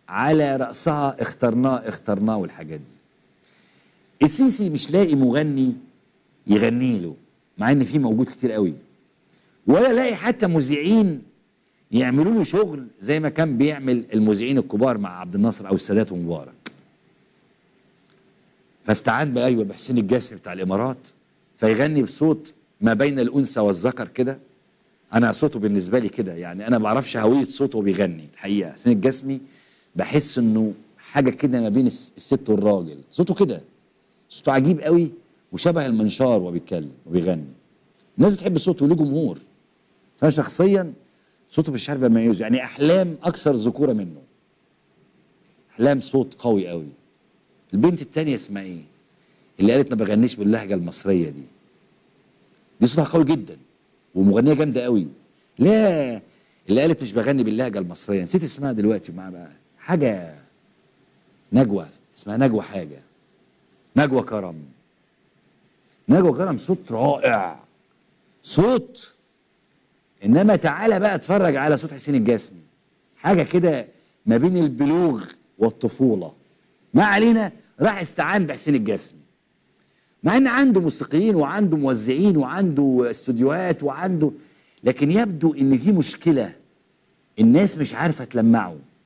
على راسها اخترناه اخترناه والحاجات دي السيسي مش لاقي مغني يغني له مع ان في موجود كتير قوي ولا لاقي حتى مذيعين يعملوا له شغل زي ما كان بيعمل المذيعين الكبار مع عبد الناصر او السادات ومبارك فاستعان بقى ايوه بحسين الجاسم بتاع الامارات فيغني بصوت ما بين الانثى والذكر كده انا صوته بالنسبه لي كده يعني انا ما بعرفش هويه صوته وهو بيغني الحقيقه حسين الجسمي بحس انه حاجه كده ما بين الس- الست والراجل صوته كده صوته عجيب قوي وشبه المنشار وهو بيتكلم وبيغني الناس بتحب صوته وليه جمهور فانا شخصيا صوته مش عارف اميزه يعني احلام اكثر ذكوره منه احلام صوت قوي قوي البنت التانية اسمها ايه اللي قالت ما بغنيش باللهجه المصريه دي دي صوتها قوي جدا ومغنيه جامده قوي لا اللي قالت مش بغني باللهجه المصريه نسيت اسمها دلوقتي مع بقى حاجه نجوى اسمها نجوى حاجه نجوى كرم نجوى كرم صوت رائع صوت انما تعالى بقى اتفرج على صوت حسين الجسمي حاجه كده ما بين البلوغ والطفوله ما علينا راح استعان بحسين الجسمي مع ان عنده موسيقيين وعنده موزعين وعنده استوديوهات وعنده لكن يبدو ان في مشكله الناس مش عارفه تلمعه